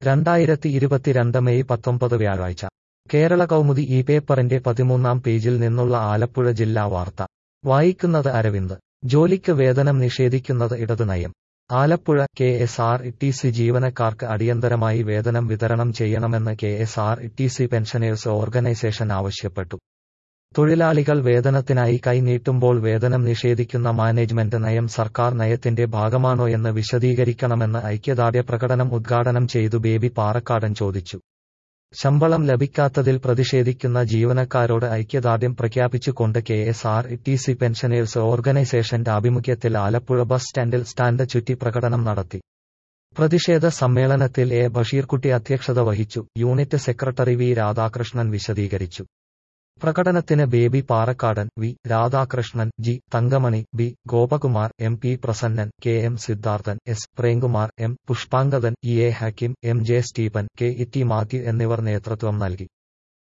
രണ്ടായിരത്തി ഇരുപത്തിരണ്ട് മെയ് പത്തൊമ്പത് വ്യാഴാഴ്ച കേരള കൗമുദി ഈ പേപ്പറിന്റെ പതിമൂന്നാം പേജിൽ നിന്നുള്ള ആലപ്പുഴ ജില്ലാ വാർത്ത വായിക്കുന്നത് അരവിന്ദ് ജോലിക്ക് വേതനം നിഷേധിക്കുന്നത് ഇടത് നയം Alappuzha K S R T C ജീവനക്കാർക്ക് അടിയന്തരമായി വേതനം വിതരണം ചെയ്യണമെന്ന് K S R T C pensioners organisation ആവശ്യപ്പെട്ടു തൊഴിലാളികൾ വേതനത്തിനായി കൈനീട്ടുമ്പോൾ വേതനം നിഷേധിക്കുന്ന മാനേജ്മെന്റ് നയം സർക്കാർ നയത്തിന്റെ ഭാഗമാണോയെന്ന് വിശദീകരിക്കണമെന്ന് ഐക്യദാർഢ്യ പ്രകടനം ഉദ്ഘാടനം ചെയ്തു ബേബി പാറക്കാടൻ ചോദിച്ചു ശമ്പളം ലഭിക്കാത്തതിൽ പ്രതിഷേധിക്കുന്ന ജീവനക്കാരോട് ഐക്യദാർഢ്യം പ്രഖ്യാപിച്ചുകൊണ്ട് K S R T C pensioners ഓർഗനൈസേഷന്റെ ആഭിമുഖ്യത്തിൽ ആലപ്പുഴ ബസ് സ്റ്റാൻഡിൽ സ്റ്റാൻഡ് ചുറ്റി പ്രകടനം നടത്തി പ്രതിഷേധ സമ്മേളനത്തിൽ എ ബഷീർകുട്ടി അധ്യക്ഷത വഹിച്ചു യൂണിറ്റ് സെക്രട്ടറി വി രാധാകൃഷ്ണൻ വിശദീകരിച്ചു പ്രകടനത്തിന് Baby Parakkadan V Radhakrishnan G Thankamani B Gopakumar M P Prasannan K M Siddharthan S Premkumar M Pushpangadan E A Hakeem M J Stephen K E T Mathew എന്നിവർ നേതൃത്വം നൽകി